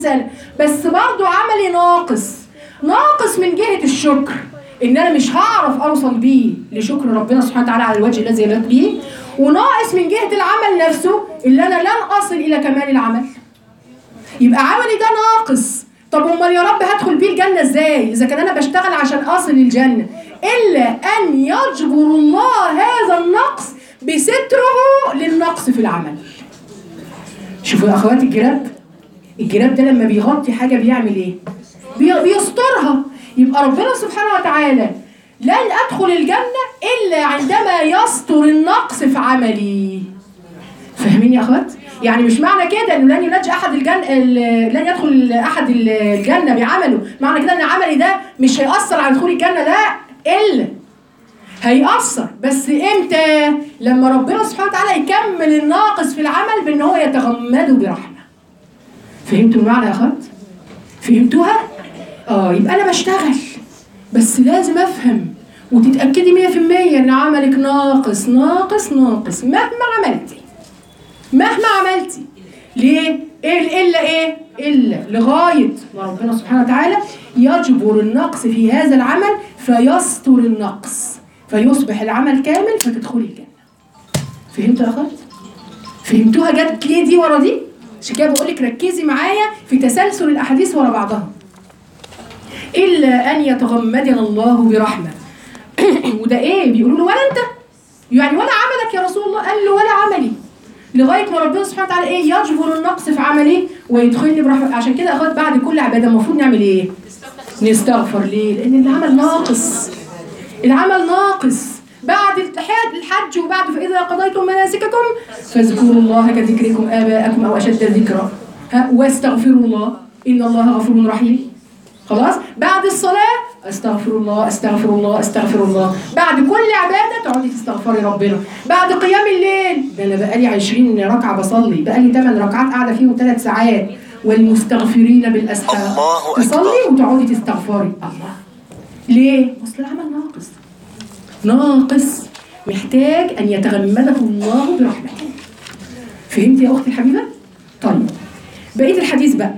بس برضه عملي ناقص ناقص من جهة الشكر ان انا مش هعرف اوصل بيه لشكر ربنا سبحانه وتعالى على الوجه الذي يليق به وناقص من جهة العمل نفسه اللي انا لن اصل الى كمال العمل يبقى عملي ده ناقص طب امال يا رب هدخل بيه الجنة ازاي اذا كان انا بشتغل عشان اصل الجنة الا ان يجبر الله هذا النقص بستره للنقص في العمل شوفوا يا اخواتي الجراب الجراب ده لما بيغطي حاجه بيعمل ايه بي- بيسترها يبقى ربنا سبحانه وتعالى لن ادخل الجنه الا عندما يستر النقص في عملي فاهمين يا اخوات يعني مش معنى كده انه لن ينجي احد الجنه ال- لن يدخل احد ال- الجنه بعمله معنى كده ان عملي ده مش هيأثر على دخول الجنه لا الا هيأثر بس امتى لما ربنا سبحانه وتعالى يكمل الناقص في العمل بان هو يتغمده برحمه فهمتوا المعنى يا اخوات فهمتوها اه يبقى انا بشتغل بس لازم افهم وتتاكدي 100% ان عملك ناقص ناقص ناقص مهما عملتي مهما عملتي ليه إيه الا ايه الا لغايه ما ربنا سبحانه وتعالى يجبر النقص في هذا العمل فيستر النقص فيصبح العمل كامل فتدخلي الجنه فهمتوا يا اخوات فهمتوها جت ليه دي ورا دي عشان كده بقول لك ركزي معايا في تسلسل الاحاديث ورا بعضها الا ان يتغمدنا الله برحمه وده ايه بيقولوا له ولا انت يعني ولا عملك يا رسول الله قال له ولا عملي لغايه ما ربنا سبحانه وتعالى ايه يجبر النقص في عملي ويدخلني برحمه عشان كده اخوات بعد كل عباده المفروض نعمل ايه نستغفر ليه لان العمل ناقص العمل ناقص بعد الحج الحج وبعد فإذا قضيتم مناسككم فاذكروا الله كذكركم آباءكم أو أشد ذكرا ها واستغفروا الله إن الله غفور رحيم خلاص بعد الصلاة استغفر الله استغفر الله استغفر الله بعد كل عبادة تقعدي تستغفري ربنا بعد قيام الليل ده أنا بقالي 20 ركعة بصلي بقالي 8 ركعات قاعدة فيهم 3 ساعات والمستغفرين بالأسحار الله أكبر. تصلي وتقعدي تستغفري الله ليه؟ أصل العمل ناقص ناقص محتاج أن يتغمده الله برحمته فهمت يا أختي الحبيبة؟ طيب بقية الحديث بقى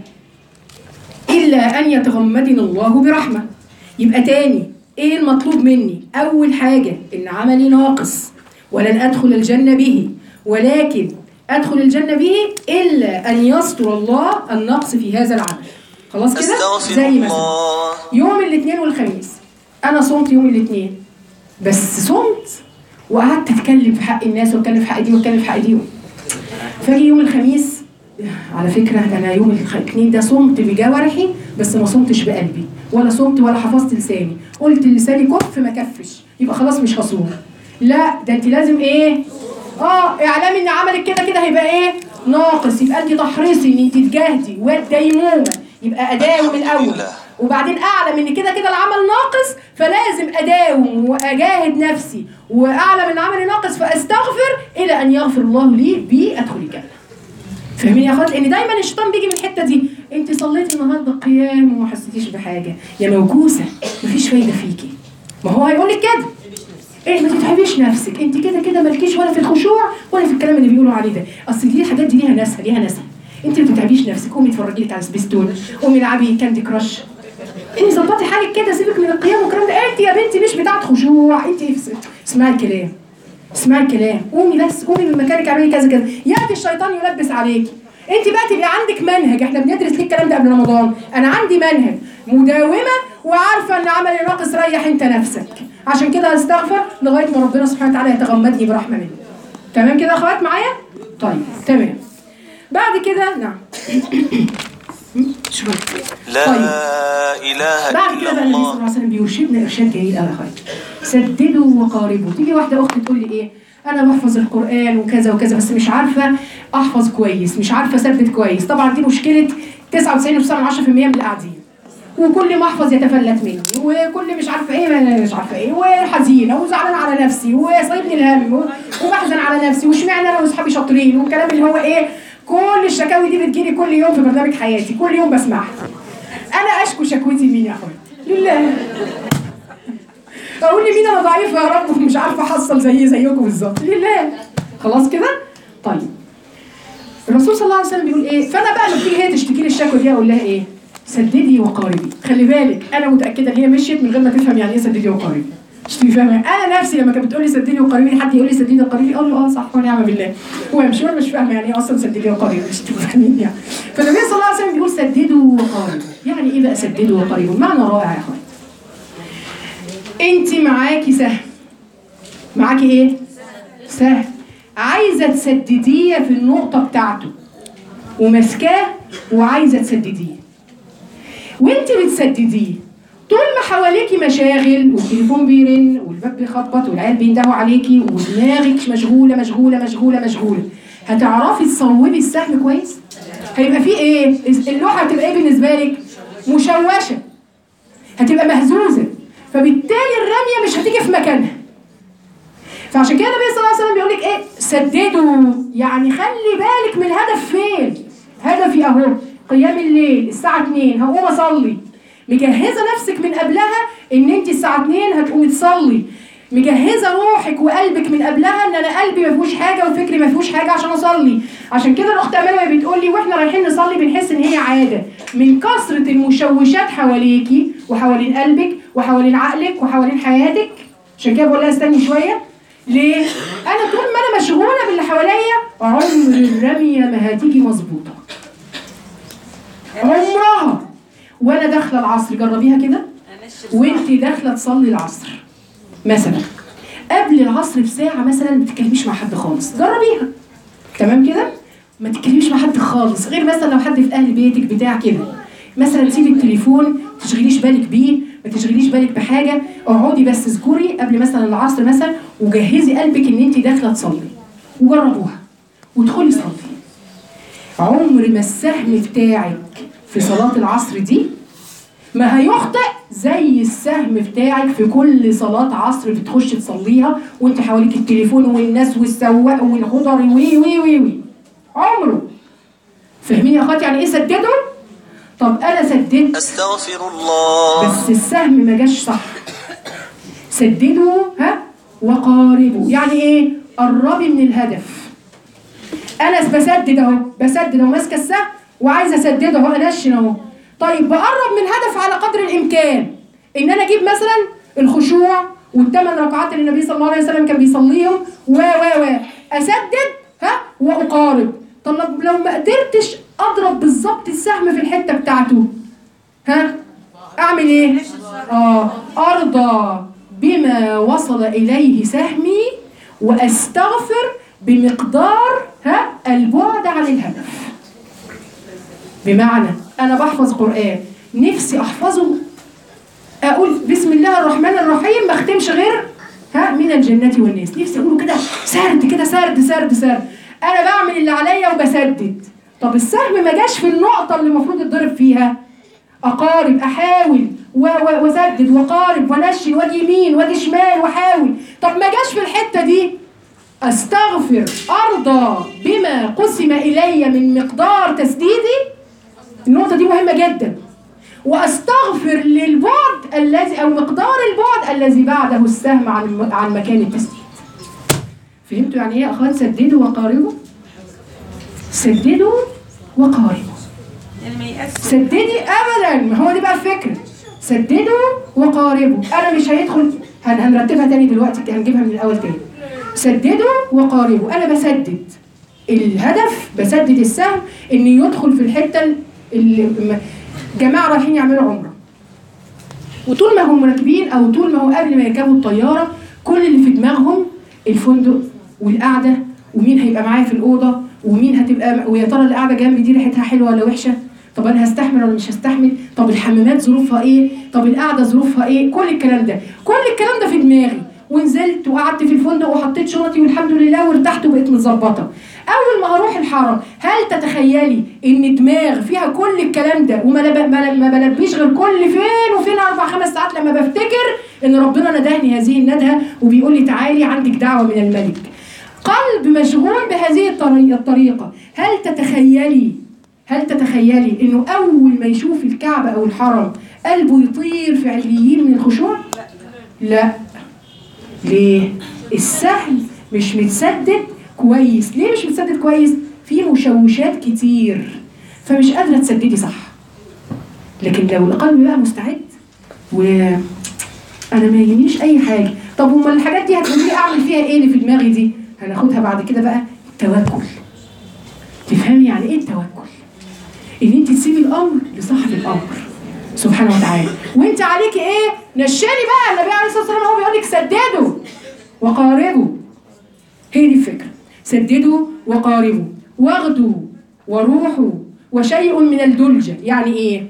إلا أن يتغمدنا الله برحمة يبقى تاني إيه المطلوب مني؟ أول حاجة إن عملي ناقص ولن أدخل الجنة به ولكن أدخل الجنة به إلا أن يستر الله النقص في هذا العمل خلاص كده؟ أستغفر زي مثلا الله يوم الاثنين والخميس انا صمت يوم الاثنين بس صمت وقعدت اتكلم في حق الناس واتكلم في حق دي واتكلم في حق دي فاجي يوم الخميس على فكره انا يوم الاثنين ده صمت بجوارحي بس ما صمتش بقلبي ولا صمت ولا حفظت لساني قلت لساني كف ما كفش يبقى خلاص مش هصوم لا ده انت لازم ايه اه اعلامي ان عملك كده كده هيبقى ايه ناقص يبقى انت تحرصي ان انت تجاهدي والديمومه يبقى اداوم الاول لله. وبعدين اعلم ان كده كده العمل ناقص فلازم اداوم واجاهد نفسي واعلم ان عملي ناقص فاستغفر الى ان يغفر الله لي بي ادخل الجنه فاهمين يا اخوات لان دايما الشيطان بيجي من الحته دي انت صليتي النهارده قيام وما حسيتيش بحاجه يا موجوسه مفيش فايده فيكي ما هو هيقول لك كده ايه ما تتعبيش نفسك انت كده كده مالكيش ولا في الخشوع ولا في الكلام اللي بيقولوا عليه ده اصل دي الحاجات دي ليها ناسها ليها ناسها انت ما تتعبيش نفسك قومي اتفرجي لك على سبيستون قومي العبي كاندي كراش انت ظبطي حالك كده سيبك من القيام والكلام ده انت يا بنتي مش بتاعت خشوع انت اسمعي الكلام اسمعي الكلام قومي بس قومي من مكانك اعملي كذا كذا ياتي الشيطان يلبس عليكي انت بقى تبقى عندك منهج احنا بندرس ليه الكلام ده قبل رمضان انا عندي منهج مداومه وعارفه ان عملي ناقص ريح انت نفسك عشان كده هستغفر لغايه ما ربنا سبحانه وتعالى يتغمدني برحمه منه تمام كده يا اخوات معايا طيب تمام بعد كده نعم شوف لا طيب. إله بعد كده إلا بقى النبي صلى الله الله عليه وسلم بيرشدنا ارشاد جميل قوي يا اخوات سددوا وقاربوا تيجي واحده اخت تقول لي ايه انا بحفظ القران وكذا وكذا بس مش عارفه احفظ كويس مش عارفه اثبت كويس طبعا دي مشكله 99.9% من اللي قاعدين وكل ما احفظ يتفلت مني وكل مش عارفه ايه ما- مش عارفه ايه وحزينه وزعلانه على نفسي وصايبني الهم و- وبحزن على نفسي واشمعنى انا واصحابي شاطرين والكلام اللي هو ايه كل الشكاوي دي بتجيلي كل يوم في برنامج حياتي كل يوم بسمعها انا اشكو شكوتي لمين يا اخويا لله اقول لمين انا ضعيفه يا رب ومش عارفه احصل زي زيكم بالظبط لله خلاص كده طيب الرسول صلى الله عليه وسلم بيقول ايه فانا بقى لما تيجي هي تشتكي لي الشكوى دي اقول لها ايه سددي وقاربي خلي بالك انا متاكده ان هي مشيت من غير ما تفهم يعني ايه سددي وقاربي مش تبقي فاهمه انا نفسي لما كانت بتقول لي سددي وقاربي حد يقول لي سددي وقاربي اقول له اه صح ونعم بالله هو مش وانا مش فاهمه يعني ايه اصلا سددي وقاربي مش تبقوا فاهمين يعني فالنبي صلى الله عليه وسلم بيقول سددوا وقاربوا يعني ايه بقى سددوا وقاربوا معنى رائع يا اخوان انت معاكي سهم معاكي ايه سهم عايزه تسدديه في النقطه بتاعته وماسكاه وعايزه تسدديه وانت بتسدديه طول ما حواليكي مشاغل والتليفون بيرن والباب بيخبط والعيال بيندهوا عليكي ودماغك مشغوله مشغوله مشغوله مشغوله هتعرفي تصوبي السهم كويس؟ هيبقى فيه ايه؟ اللوحه هتبقى ايه بالنسبه لك؟ مشوشه هتبقى مهزوزه فبالتالي الرميه مش هتيجي في مكانها فعشان كده النبي صلى الله عليه وسلم بيقول لك ايه سددوا يعني خلي بالك من الهدف فين هدفي اهو قيام الليل الساعه 2 هقوم اصلي مجهزه نفسك من قبلها ان انت الساعه 2 هتقومي تصلي مجهزه روحك وقلبك من قبلها ان انا قلبي ما فيهوش حاجه وفكري ما فيهوش حاجه عشان اصلي عشان كده الاخت امانه بتقول لي واحنا رايحين نصلي بنحس ان هي عاده من كثره المشوشات حواليكي وحوالين قلبك وحوالين عقلك وحوالين حياتك عشان كده بقول لها استني شويه ليه؟ انا طول ما انا مشغوله باللي حواليا عمر الرميه ما هتيجي مظبوطه عمرها وانا داخله العصر جربيها كده وانت داخله تصلي العصر مثلا قبل العصر بساعه مثلا ما تتكلميش مع حد خالص جربيها تمام كده ما تتكلميش مع حد خالص غير مثلا لو حد في اهل بيتك بتاع كده مثلا تسيبي التليفون ما تشغليش بالك بيه ما تشغليش بالك بحاجه اقعدي بس اذكري قبل مثلا العصر مثلا وجهزي قلبك ان انت داخله تصلي وجربوها وادخلي صلي عمر ما السهم بتاعك في صلاه العصر دي ما هيخطئ زي السهم بتاعك في كل صلاة عصر بتخش تصليها وانت حواليك التليفون والناس والسواق والخضر وي وي وي وي عمره فاهمين يا اخواتي يعني ايه سددوا؟ طب انا سددت أستغفر الله بس السهم ما جاش صح سددوا ها وقاربوا يعني ايه قربي من الهدف انا بسدد اهو بسدد اهو ماسكه السهم وعايزه اسدده اهو انشن اهو طيب بقرب من الهدف على قدر الامكان ان انا اجيب مثلا الخشوع والثمان ركعات اللي النبي صلى الله عليه وسلم كان بيصليهم و و و اسدد ها واقارب طب لو ما قدرتش اضرب بالظبط السهم في الحته بتاعته ها اعمل ايه اه ارضى بما وصل اليه سهمي واستغفر بمقدار ها البعد عن الهدف بمعنى انا بحفظ قران نفسي احفظه اقول بسم الله الرحمن الرحيم ما اختمش غير ها من الجنة والناس نفسي اقوله كده سرد كده سرد سرد سرد انا بعمل اللي عليا وبسدد طب السهم ما جاش في النقطة اللي المفروض يتضرب فيها اقارب احاول و- و- واسدد واقارب وانشن واجي يمين واجي شمال واحاول طب ما جاش في الحتة دي استغفر ارضى بما قسم الي من مقدار تسديدي النقطة دي مهمة جدا واستغفر للبعد الذي او مقدار البعد الذي بعده السهم عن عن مكان التسديد. فهمتوا يعني ايه يا اخوان سددوا وقاربوا؟ سددوا وقاربوا. يعني ما يأس سددي ابدا ما هو دي بقى الفكره. سددوا وقاربوا، انا مش هيدخل هن- هنرتبها تاني دلوقتي هنجيبها من الاول تاني. سددوا وقاربوا، انا بسدد. الهدف بسدد السهم ان يدخل في الحته اللي م- جماعه رايحين يعملوا عمره وطول ما هم راكبين او طول ما هو قبل ما يركبوا الطياره كل اللي في دماغهم الفندق والقعده ومين هيبقى معايا في الاوضه ومين هتبقى ويا ترى القعده جنبي دي ريحتها حلوه ولا وحشه طب انا هستحمل ولا مش هستحمل طب الحمامات ظروفها ايه طب القعده ظروفها ايه كل الكلام ده كل الكلام ده في دماغي ونزلت وقعدت في الفندق وحطيت شنطي والحمد لله وارتحت وبقيت متظبطه اول ما هروح الحرم هل تتخيلي ان دماغ فيها كل الكلام ده وما لب- ما ما بلبيش غير كل فين وفين اربع خمس ساعات لما بفتكر ان ربنا ندهني هذه الندهه وبيقول لي تعالي عندك دعوه من الملك قلب مشغول بهذه الطري- الطريقه هل تتخيلي هل تتخيلي انه اول ما يشوف الكعبه او الحرم قلبه يطير في عليين من الخشوع لا ليه السهل مش متسدد كويس ليه مش متسدد كويس في مشوشات كتير فمش قادره تسددي صح لكن لو القلب بقى مستعد و انا ما يهمنيش اي حاجه طب امال الحاجات دي هتقولي لي اعمل فيها ايه اللي في دماغي دي هناخدها بعد كده بقى التوكل تفهمي يعني ايه التوكل ان انت تسيبي الامر لصاحب الامر سبحانه وتعالى وانت عليكي ايه نشاني بقى النبي عليه الصلاه والسلام هو بيقول لك سددوا وقاربوا هي دي الفكره سددوا وقاربوا واغدوا وروحوا وشيء من الدلجه يعني ايه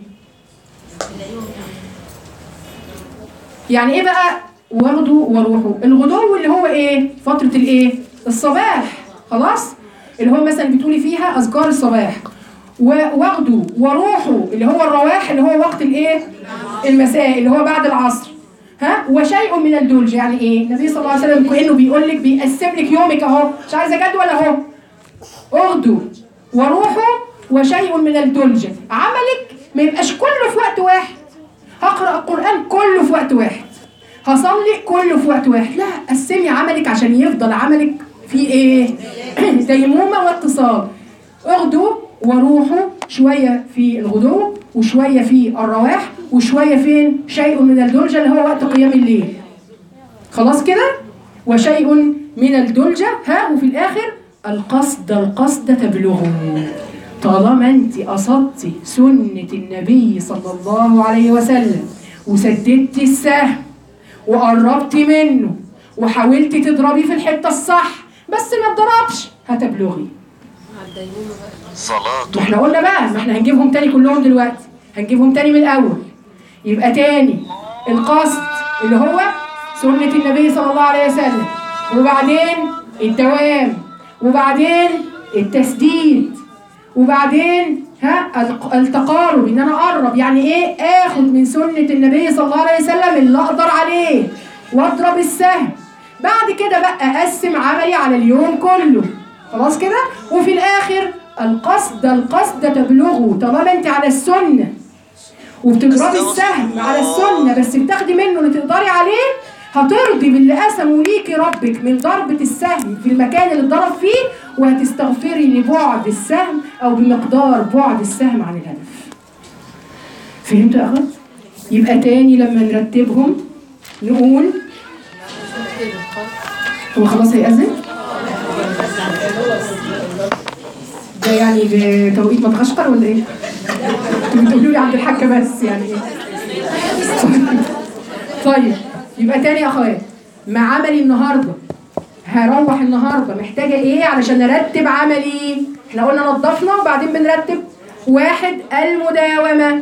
يعني ايه بقى واخدوا وروحوا الغدو اللي هو ايه فترة الايه الصباح خلاص اللي هو مثلا بتقولي فيها اذكار الصباح و- واخدوا وروحوا اللي هو الرواح اللي هو وقت الايه المساء اللي هو بعد العصر ها وشيء من الدلج يعني ايه النبي صلى الله عليه وسلم كانه بيقول لك بيقسم لك يومك اهو مش عايزه جدول اهو اغدوا وروحوا وشيء من الدلج عملك ما يبقاش كله في وقت واحد هقرا القران كله في وقت واحد هصلي كله في وقت واحد لا قسمي عملك عشان يفضل عملك في ايه ديمومه واتصال اغدوا وروحوا شويه في الغدو وشويه في الرواح وشويه فين شيء من الدلجه اللي هو وقت قيام الليل خلاص كده وشيء من الدلجة ها وفي الآخر القصد القصد تبلغه طالما انت قصدتي سنة النبي صلى الله عليه وسلم وسددتي السهم وقربتي منه وحاولتي تضربيه في الحتة الصح بس ما اتضربش هتبلغي صلاة ما احنا قلنا بقى ما احنا هنجيبهم تاني كلهم دلوقتي هنجيبهم تاني من الاول يبقى تاني القصد اللي هو سنة النبي صلى الله عليه وسلم وبعدين الدوام وبعدين التسديد وبعدين ها الق- التقارب ان انا اقرب يعني ايه اخد من سنة النبي صلى الله عليه وسلم اللي اقدر عليه واضرب السهم بعد كده بقى اقسم عملي على اليوم كله خلاص كده وفي الاخر القصد القصد تبلغه طالما انت على السنه وبتضربي السهم على السنه بس بتاخدي منه اللي تقدري عليه هترضي باللي قسمه ليكي ربك من ضربة السهم في المكان اللي اتضرب فيه وهتستغفري لبعد السهم او بمقدار بعد السهم عن الهدف فهمتوا يا اخوات؟ يبقى تاني لما نرتبهم نقول هو خلاص هيأذن؟ ده يعني بتوقيت مدغشقر ولا ايه؟ انتوا بتقولوا لي عند الحاجة بس يعني ايه؟ طيب يبقى تاني يا اخوات مع عملي النهارده هروح النهارده محتاجه ايه علشان ارتب عملي؟ احنا قلنا نظفنا وبعدين بنرتب واحد المداومه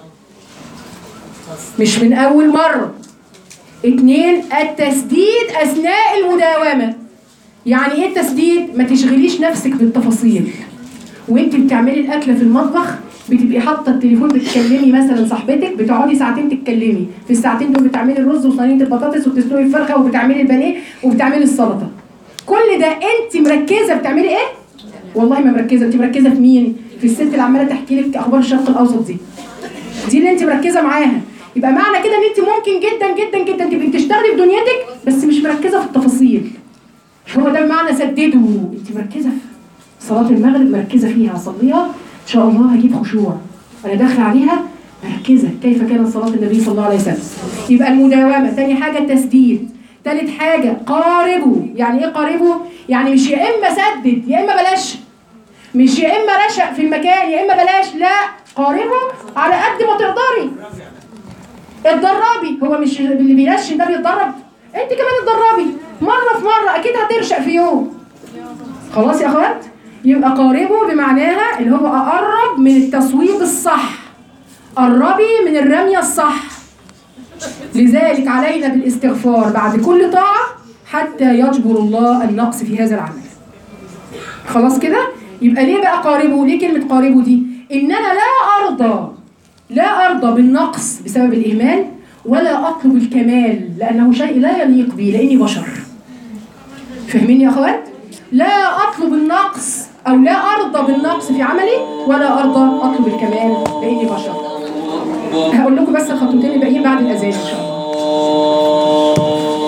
مش من اول مره اتنين التسديد اثناء المداومه يعني ايه التسديد ما تشغليش نفسك بالتفاصيل وانت بتعملي الاكله في المطبخ بتبقي حاطه التليفون بتكلمي مثلا صاحبتك بتقعدي ساعتين تتكلمي في الساعتين دول بتعملي الرز وصينيه البطاطس وبتسلقي الفرخه وبتعملي البانيه وبتعملي السلطه كل ده انت مركزه بتعملي ايه والله ما مركزه انت مركزه في مين في الست اللي عماله تحكي لك اخبار الشرق الاوسط دي دي اللي انت مركزه معاها يبقى معنى كده ان انت ممكن جدا جدا جدا تبقي بتشتغلي في دنيتك بس مش مركزه في التفاصيل هو ده بمعنى سددوا انت مركزه في صلاه المغرب مركزه فيها هصليها ان شاء الله هجيب خشوع انا داخله عليها مركزه كيف كانت صلاه النبي صلى الله عليه وسلم يبقى المداومه تاني حاجه التسديد تالت حاجه قاربوا يعني ايه قاربوا يعني مش يا اما سدد يا اما بلاش مش يا اما رشق في المكان يا اما بلاش لا قاربوا على قد ما تقدري اتدربي هو مش اللي بينشن ده بيتدرب انت كمان اتدربي مره في مره اكيد هترشق في يوم خلاص يا اخوات يبقى قاربوا بمعناها اللي هو اقرب من التصويب الصح قربي من الرميه الصح لذلك علينا بالاستغفار بعد كل طاعه حتى يجبر الله النقص في هذا العمل خلاص كده يبقى ليه بقى قاربوا ليه كلمه قاربوا دي ان انا لا ارضى لا ارضى بالنقص بسبب الاهمال ولا اطلب الكمال لانه شيء لا يليق بي لاني بشر فاهمين يا اخوات لا اطلب النقص او لا ارضى بالنقص في عملي ولا ارضى اطلب الكمال لاني بشر هقول لكم بس الخطوتين الباقيين بعد الاذان ان شاء الله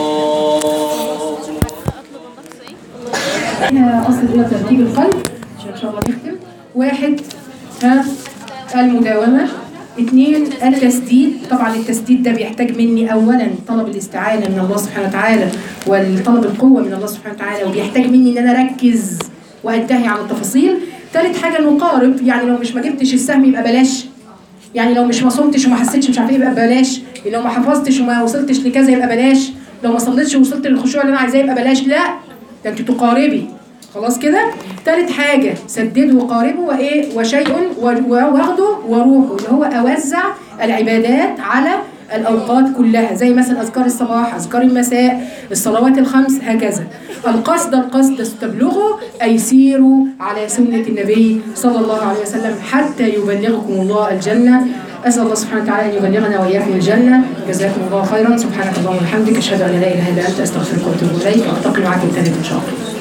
هنا اصل الى ترتيب القلب شاء الله نختم واحد ها المداومة اثنين التسديد طبعا التسديد ده بيحتاج مني اولا طلب الاستعانه من الله سبحانه وتعالى والطلب القوه من الله سبحانه وتعالى وبيحتاج مني ان انا اركز وانتهي عن التفاصيل ثالث حاجه نقارب يعني لو مش ما جبتش السهم يبقى بلاش يعني لو مش ما صمتش وما حسيتش مش عارف ايه يبقى بلاش لو ما حفظتش وما وصلتش لكذا يبقى بلاش لو ما صليتش ووصلت للخشوع اللي انا عايزاه يبقى بلاش لا ده انت تقاربي خلاص كده تالت حاجة سددوا وقاربوا وإيه وشيء و- و- واخدوا وروحوا اللي هو أوزع العبادات على الأوقات كلها زي مثلا أذكار الصباح أذكار المساء الصلوات الخمس هكذا القصد القصد تبلغوا أي سيروا على سنة النبي صلى الله عليه وسلم حتى يبلغكم الله الجنة أسأل الله سبحانه وتعالى أن يبلغنا وإياكم الجنة جزاكم الله خيرا سبحانك اللهم وبحمدك أشهد أن لا إله إلا أنت أستغفرك وأتوب إليك وألتقي معكم تاني إن شاء الله